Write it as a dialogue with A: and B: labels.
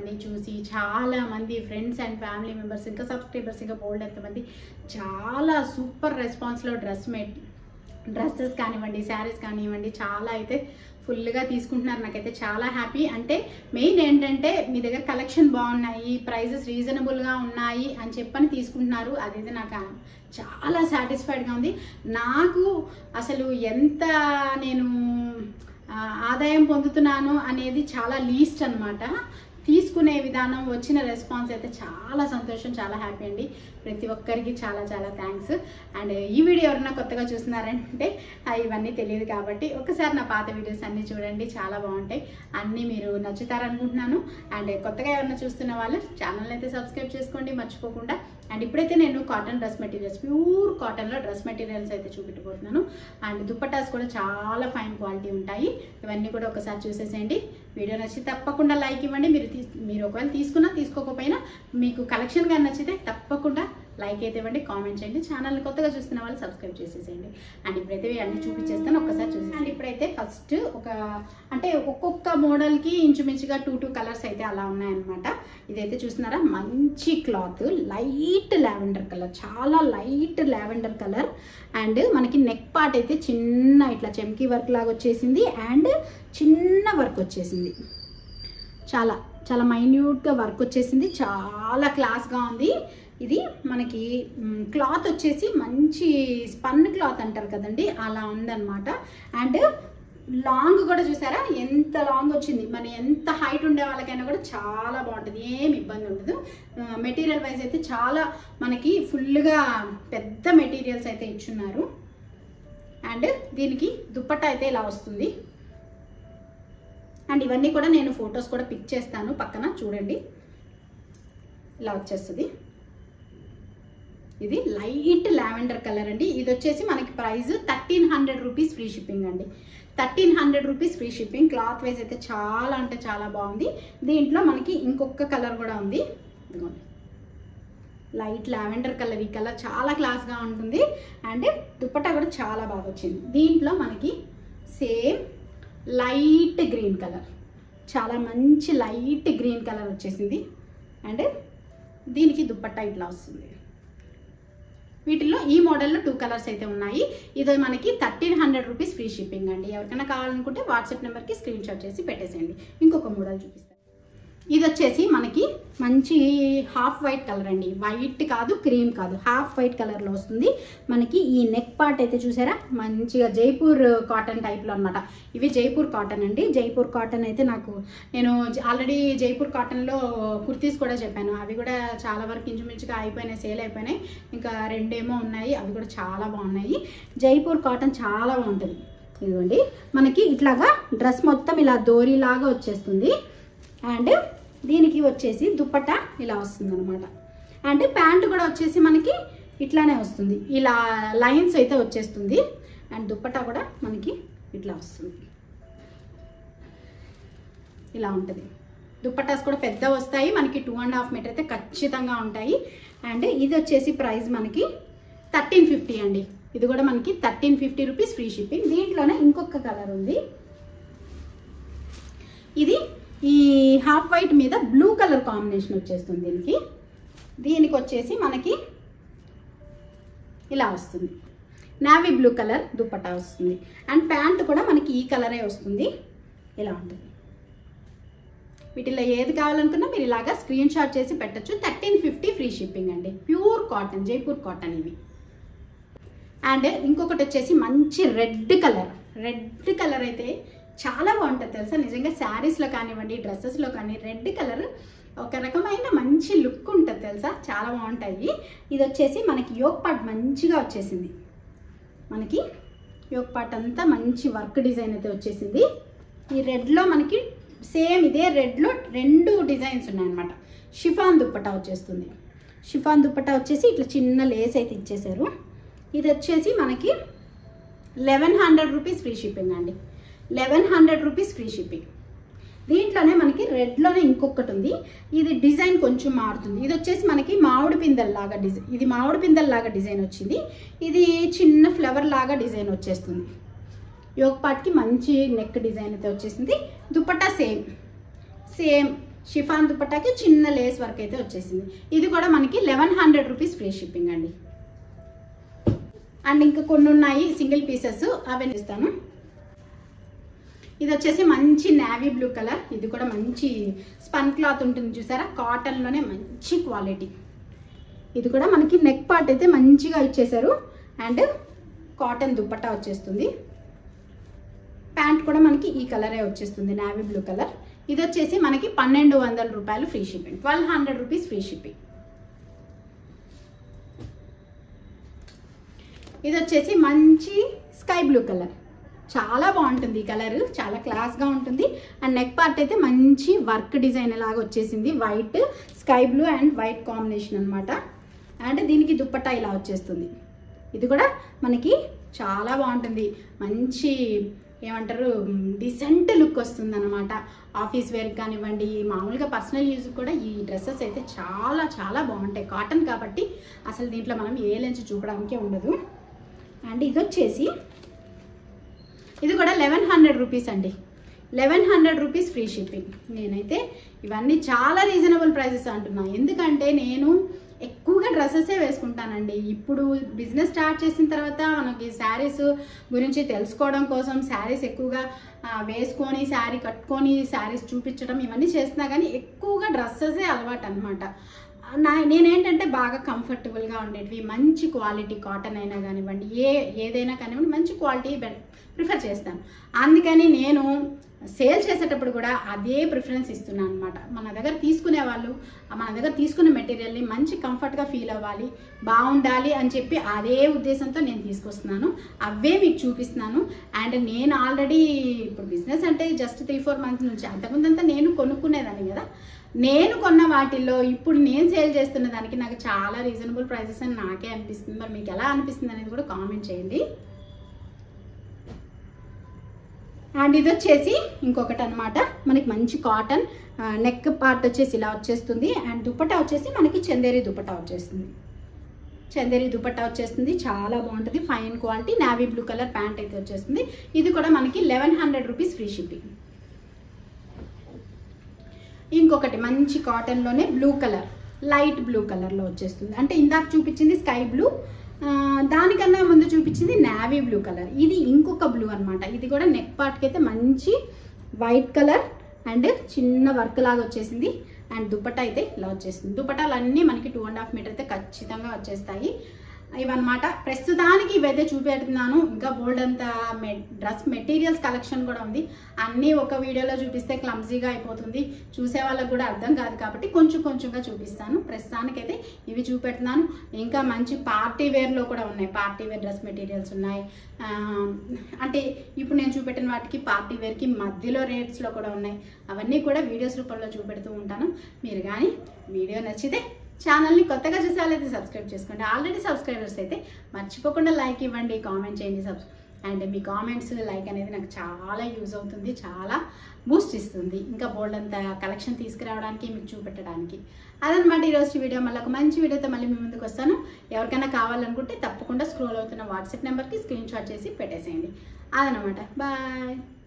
A: కానివ్వండి చూసి చాలా మంది ఫ్రెండ్స్ అండ్ ఫ్యామిలీ మెంబర్స్ ఇంకా సబ్స్క్రైబర్స్ ఇంకా బోల్డ్ ఎంతమంది చాలా సూపర్ రెస్పాన్స్లో డ్రెస్ మేట్ డ్రెస్సెస్ కానివ్వండి శారీస్ కానివ్వండి చాలా అయితే ఫుల్గా తీసుకుంటున్నారు నాకైతే చాలా హ్యాపీ అంటే మెయిన్ ఏంటంటే మీ దగ్గర కలెక్షన్ బాగున్నాయి ప్రైజెస్ రీజనబుల్గా ఉన్నాయి అని చెప్పని తీసుకుంటున్నారు అదైతే నాకు చాలా సాటిస్ఫైడ్గా ఉంది నాకు అసలు ఎంత నేను ఆ, ఆదాయం పొందుతున్నాను అనేది చాలా లీస్ట్ అన్నమాట తీసుకునే విధానం వచ్చిన రెస్పాన్స్ అయితే చాలా సంతోషం చాలా హ్యాపీ అండి ప్రతి ఒక్కరికి చాలా చాలా థ్యాంక్స్ అండ్ ఈ వీడియో ఎవరైనా కొత్తగా చూస్తున్నారంటే ఆ, ఇవన్నీ తెలియదు కాబట్టి ఒకసారి నా పాత వీడియోస్ అన్నీ చూడండి చాలా బాగుంటాయి అన్నీ మీరు నచ్చుతారనుకుంటున్నాను అండ్ కొత్తగా ఎవరైనా చూస్తున్న వాళ్ళు ఛానల్ అయితే సబ్స్క్రైబ్ చేసుకోండి మర్చిపోకుండా అండ్ ఇప్పుడైతే నేను కాటన్ డ్రెస్ మెటీరియల్స్ ప్యూర్ కాటన్లో డ్రెస్ మెటీరియల్స్ అయితే చూపెట్టబోతున్నాను అండ్ దుప్పటాస్ కూడా చాలా ఫైన్ క్వాలిటీ ఉంటాయి ఇవన్నీ కూడా ఒకసారి చూసేసేయండి వీడియో నచ్చితే తప్పకుండా లైక్ ఇవ్వండి మీరు తీ- మీరు ఒకవేళ తీసుకున్నా తీసుకోకపోయినా మీకు కలెక్షన్ కానీ నచ్చితే తప్పకుండా లైక్ అయితే ఇవ్వండి కామెంట్ చేయండి ఛానల్ కొత్తగా చూస్తున్న వాళ్ళు సబ్స్క్రైబ్ చేసేసేయండి అండ్ ఇప్పుడైతే అన్ని చూపించేస్తాను ఒక్కసారి చూసి అండ్ ఇప్పుడైతే ఫస్ట్ ఒక అంటే ఒక్కొక్క మోడల్కి ఇంచుమించుగా టూ టూ కలర్స్ అయితే అలా ఉన్నాయన్నమాట ఇదైతే చూస్తున్నారా మంచి క్లాత్ లైట్ లావెండర్ కలర్ చాలా లైట్ లావెండర్ కలర్ అండ్ మనకి నెక్ పార్ట్ అయితే చిన్న ఇట్లా చెమ్కీ వర్క్ లాగా వచ్చేసింది అండ్ చిన్న వర్క్ వచ్చేసింది చాలా చాలా మైన్యూట్గా వర్క్ వచ్చేసింది చాలా క్లాస్గా ఉంది ఇది మనకి మ్, క్లాత్ వచ్చేసి మంచి స్పన్ క్లాత్ అంటారు కదండి అలా ఉందన్నమాట అండ్ లాంగ్ కూడా చూసారా ఎంత లాంగ్ వచ్చింది మరి ఎంత హైట్ ఉండే వాళ్ళకైనా కూడా చాలా బాగుంటుంది ఏం ఇబ్బంది ఉండదు మెటీరియల్ వైజ్ అయితే చాలా మనకి ఫుల్గా పెద్ద మెటీరియల్స్ అయితే ఇచ్చున్నారు అండ్ దీనికి దుప్పట్ట అయితే ఇలా వస్తుంది అండ్ ఇవన్నీ కూడా నేను ఫొటోస్ కూడా పిక్ చేస్తాను పక్కన చూడండి ఇలా వచ్చేస్తుంది ఇది లైట్ లావెండర్ కలర్ అండి ఇది వచ్చేసి మనకి price thirteen hundred rupees free shipping అండి thirteen hundred rupees free shipping cloth wise అయితే చాలా అంటే చాలా బాగుంది దీంట్లో మనకి ఇంకొక కలర్ కూడా ఉంది ఇదిగోండి లైట్ లావెండర్ కలర్ ఈ కలర్ చాలా క్లాస్గా ఉంటుంది అండ్ దుప్పట్టా కూడా చాలా బాగా వచ్చింది దీంట్లో మనకి సేమ్ లైట్ గ్రీన్ కలర్ చాలా మంచి లైట్ గ్రీన్ కలర్ వచ్చేసింది అండ్ దీనికి దుప్పట్టా ఇట్లా వస్తుంది వీటిల్లో ఈ మోడల్లో టూ కలర్స్ అయితే ఉన్నాయి ఇది మనకి thirteen hundred rupees free shipping అండి ఎవరికైనా కావాలనుకుంటే వాట్సాప్ నెంబర్కి స్క్రీన్ షాట్ చేసి పెట్టేసేయండి ఇంకొక మోడల్ చూపిస్తాను ఇది వచ్చేసి మనకి మంచి హాఫ్ వైట్ కలర్ అండి వైట్ కాదు క్రీమ్ కాదు హాఫ్ వైట్ కలర్లో వస్తుంది మనకి ఈ నెక్ పార్ట్ అయితే చూసారా మంచిగా జైపూర్ కాటన్ టైప్లో అనమాట ఇవి జైపూర్ కాటన్ అండి జైపూర్ కాటన్ అయితే నాకు నేను ఆల్రెడీ జైపూర్ కాటన్లో కుర్తీస్ కూడా చెప్పాను అవి కూడా చాలా వరకు ఇంచుమించుగా అయిపోయినాయి సేల్ అయిపోయినాయి ఇంకా రెండేమో ఉన్నాయి అవి కూడా చాలా బాగున్నాయి జైపూర్ కాటన్ చాలా బాగుంటుంది ఇదిగోండి మనకి ఇట్లాగా డ్రెస్ మొత్తం ఇలా దోరీలాగా వచ్చేస్తుంది అండ్ దీనికి వచ్చేసి దుప్పట్టా ఇలా వస్తుంది అనమాట అండ్ ప్యాంట్ కూడా వచ్చేసి మనకి ఇట్లానే వస్తుంది ఇలా లైన్స్ అయితే వచ్చేస్తుంది అండ్ దుప్పట్టా కూడా మనకి ఇట్లా వస్తుంది ఇలా ఉంటుంది దుప్పటాస్ కూడా పెద్ద వస్తాయి మనకి టూ అండ్ హాఫ్ మీటర్ అయితే ఖచ్చితంగా ఉంటాయి అండ్ ఇది వచ్చేసి ప్రైస్ మనకి థర్టీన్ ఫిఫ్టీ అండి ఇది కూడా మనకి thirteen fifty rupees free shipping దీంట్లోనే ఇంకొక కలర్ ఉంది ఇది ఈ హాఫ్ వైట్ మీద బ్లూ కలర్ కాంబినేషన్ వచ్చేస్తుంది దీనికి దీనికి వచ్చేసి మనకి ఇలా వస్తుంది నావీ బ్లూ కలర్ దుప్పటా వస్తుంది అండ్ ప్యాంట్ కూడా మనకి ఈ కలరే వస్తుంది ఇలా ఉంటుంది వీటిలో ఏది కావాలనుకున్నా మీరు ఇలాగా స్క్రీన్ షాట్ చేసి పెట్టచ్చు థర్టీన్ ఫిఫ్టీ ఫ్రీ షిప్పింగ్ అండి ప్యూర్ కాటన్ జైపూర్ కాటన్ ఇవి అండ్ ఇంకొకటి వచ్చేసి మంచి రెడ్ కలర్ రెడ్ కలర్ అయితే చాలా బాగుంటుంది తెలుసా నిజంగా శారీస్లో కానివ్వండి డ్రెస్సెస్లో కానీ రెడ్ కలర్ ఒక రకమైన మంచి లుక్ ఉంటుంది తెలుసా చాలా బాగుంటాయి ఇది వచ్చేసి మనకి యోగ్ పార్ట్ మంచిగా వచ్చేసింది మనకి యోగ్ పార్ట్ అంతా మంచి వర్క్ డిజైన్ అయితే వచ్చేసింది ఈ రెడ్లో మనకి సేమ్ ఇదే రెడ్లో రెండు డిజైన్స్ ఉన్నాయన్నమాట షిఫాన్ దుప్పటా వచ్చేస్తుంది షిఫాన్ దుప్పటా వచ్చేసి ఇట్లా చిన్న లేస్ అయితే ఇచ్చేసారు ఇది వచ్చేసి మనకి eleven hundred rupees free shipping అండి eleven hundred rupees free shipping దీంట్లోనే మనకి రెడ్లోనే ఇంకొకటి ఉంది ఇది డిజైన్ కొంచెం మారుతుంది ఇది వచ్చేసి మనకి మామిడి పిందెల్ లాగా డిజైన్ ఇది మామిడి పిందెల్ లాగా డిజైన్ వచ్చింది ఇది చిన్న ఫ్లవర్ లాగా డిజైన్ వచ్చేస్తుంది యోగ్ పార్ట్కి మంచి నెక్ డిజైన్ అయితే వచ్చేసింది దుపట్టా సేమ్ సేమ్ షిఫాన్ దుపట్టాకి చిన్న లేస్ వర్క్ అయితే వచ్చేసింది ఇది కూడా మనకి eleven hundred rupees free shipping అండి అండ్ ఇంకా కొన్ని ఉన్నాయి సింగిల్ పీసెస్ అవి ఇస్తాను ఇది వచ్చేసి మంచి నావీ బ్లూ కలర్ ఇది కూడా మంచి స్పన్ క్లాత్ ఉంటుంది చూసారా కాటన్లోనే మంచి క్వాలిటీ ఇది కూడా మనకి నెక్ పార్ట్ అయితే మంచిగా ఇచ్చేసారు అండ్ కాటన్ దుప్పట్టా వచ్చేస్తుంది ప్యాంట్ కూడా మనకి ఈ కలరే వచ్చేస్తుంది నావీ బ్లూ కలర్ ఇది వచ్చేసి మనకి పన్నెండు వందల రూపాయలు free shipping twelve hundred rupees free shipping ఇది వచ్చేసి మంచి స్కై బ్లూ కలర్ చాలా బాగుంటుంది ఈ కలర్ చాలా క్లాస్గా ఉంటుంది అండ్ నెక్ పార్ట్ అయితే మంచి వర్క్ డిజైన్ లాగా వచ్చేసింది white sky blue and white combination అనమాట అండ్ దీనికి దుప్పట్టా ఇలా వచ్చేస్తుంది ఇది కూడా మనకి చాలా బాగుంటుంది మంచి ఏమంటారు డిసెంట్ లుక్ వస్తుంది అనమాట ఆఫీస్ వేర్కి కానివ్వండి మామూలుగా పర్సనల్ యూజ్ కూడా ఈ డ్రెస్సెస్ అయితే చాలా చాలా బాగుంటాయి కాటన్ కాబట్టి అసలు దీంట్లో మనం ఏ లెన్స్ చూపడానికే ఉండదు అండ్ ఇది వచ్చేసి ఇది కూడా లెవెన్ హండ్రెడ్ రూపీస్ అండి eleven hundred rupees free shipping నేనైతే ఇవన్నీ చాలా రీజనబుల్ ప్రైజెస్ అంటున్నా ఎందుకంటే నేను ఎక్కువగా డ్రెస్సెసే వేసుకుంటానండి ఇప్పుడు బిజినెస్ స్టార్ట్ చేసిన తర్వాత మనకి శారీస్ గురించి తెలుసుకోవడం కోసం శారీస్ ఎక్కువగా ఆ, వేసుకొని శారీ కట్టుకొని శారీస్ చూపించడం ఇవన్నీ చేస్తున్నా కానీ ఎక్కువగా డ్రెస్సెసే అలవాటు అనమాట నా నేనేంటంటే బాగా కంఫర్టబుల్గా ఉండేటివి మంచి క్వాలిటీ కాటన్ అయినా కానివ్వండి ఏ ఏదైనా కానివ్వండి మంచి క్వాలిటీ ప్రిఫర్ చేస్తాను అందుకని నేను సేల్ చేసేటప్పుడు కూడా అదే ప్రిఫరెన్స్ ఇస్తున్నాను అనమాట మన దగ్గర తీసుకునే వాళ్ళు మన దగ్గర తీసుకునే మెటీరియల్ని మంచి కంఫర్ట్గా ఫీల్ అవ్వాలి బాగుండాలి అని చెప్పి అదే ఉద్దేశంతో నేను తీసుకొస్తున్నాను అవే మీకు చూపిస్తున్నాను అండ్ నేను ఆల్రెడీ ఇప్పుడు బిజినెస్ అంటే జస్ట్ త్రీ ఫోర్ మంత్స్ నుంచి అంతకుముందంతా నేను కొనుక్కునేదాన్ని కదా నేను కొన్న వాటిల్లో ఇప్పుడు నేను సేల్ చేస్తున్న దానికి నాకు చాలా రీజనబుల్ ప్రైసెస్ అని నాకే అనిపిస్తుంది మరి మీకు ఎలా అనిపిస్తుంది అనేది కూడా కామెంట్ చేయండి అండ్ ఇది వచ్చేసి ఇంకొకటి అనమాట మనకి మంచి కాటన్ నెక్ పార్ట్ వచ్చేసి ఇలా వచ్చేస్తుంది అండ్ దుపట్టా వచ్చేసి మనకి చందేరి దుపట్టా వచ్చేస్తుంది చందేరి దుపట్టా వచ్చేస్తుంది చాలా బాగుంటుంది fine quality navy blue colour pant అయితే వచ్చేస్తుంది ఇది కూడా మనకి eleven hundred rupees free shipping ఇంకొకటి మంచి కాటన్లోనే బ్లూ కలర్ లైట్ బ్లూ కలర్లో వచ్చేస్తుంది అంటే ఇందాక చూపించింది స్కై బ్లూ దానికన్నా ముందు చూపించింది నావీ బ్లూ కలర్ ఇది ఇంకొక బ్లూ అన్నమాట ఇది కూడా నెక్ పార్ట్కి అయితే మంచి వైట్ కలర్ అండ్ చిన్న వర్క్ లాగా వచ్చేసింది అండ్ దుపట్టా అయితే ఇలా వచ్చేసింది దుపట్టాలు అన్నీ మనకి టూ అండ్ హాఫ్ మీటర్ అయితే ఖచ్చితంగా వచ్చేస్తాయి ఇవన్నమాట ప్రస్తుతానికి ఇవైతే చూపెడుతున్నాను ఇంకా బోల్డ్ అంత మె డ్రెస్ మెటీరియల్స్ కలెక్షన్ కూడా ఉంది అన్నీ ఒక వీడియోలో చూపిస్తే క్లమ్జీగా అయిపోతుంది చూసే వాళ్ళకి కూడా అర్థం కాదు కాబట్టి కొంచెం కొంచెంగా చూపిస్తాను ప్రస్తుతానికైతే ఇవి చూపెడుతున్నాను ఇంకా మంచి పార్టీ వేర్లో కూడా ఉన్నాయి పార్టీ వేర్ డ్రెస్ మెటీరియల్స్ ఉన్నాయి ఆ, అంటే ఇప్పుడు నేను చూపెట్టిన వాటికి పార్టీ వేర్కి మధ్యలో రేట్స్లో కూడా ఉన్నాయి అవన్నీ కూడా వీడియోస్ రూపంలో చూపెడుతూ ఉంటాను మీరు కానీ వీడియో నచ్చితే ఛానల్ని కొత్తగా చూసే వాళ్ళైతే సబ్స్క్రైబ్ చేసుకోండి ఆల్రెడీ సబ్స్క్రైబర్స్ అయితే మర్చిపోకుండా లైక్ ఇవ్వండి కామెంట్ చేయండి సబ్ అండ్ మీ కామెంట్స్ లైక్ అనేది నాకు చాలా యూజ్ అవుతుంది చాలా బూస్ట్ ఇస్తుంది ఇంకా బోల్డ్ అంత కలెక్షన్ తీసుకురావడానికి మీకు చూపెట్టడానికి అదనమాట ఈరోజు వీడియో మళ్ళీ ఒక మంచి వీడియోతో మళ్ళీ మీ ముందుకు వస్తాను ఎవరికైనా కావాలనుకుంటే తప్పకుండా స్క్రోల్ అవుతున్న వాట్సాప్ నెంబర్కి స్క్రీన్ షాట్ చేసి పెట్టేసేయండి అదనమాట బాయ్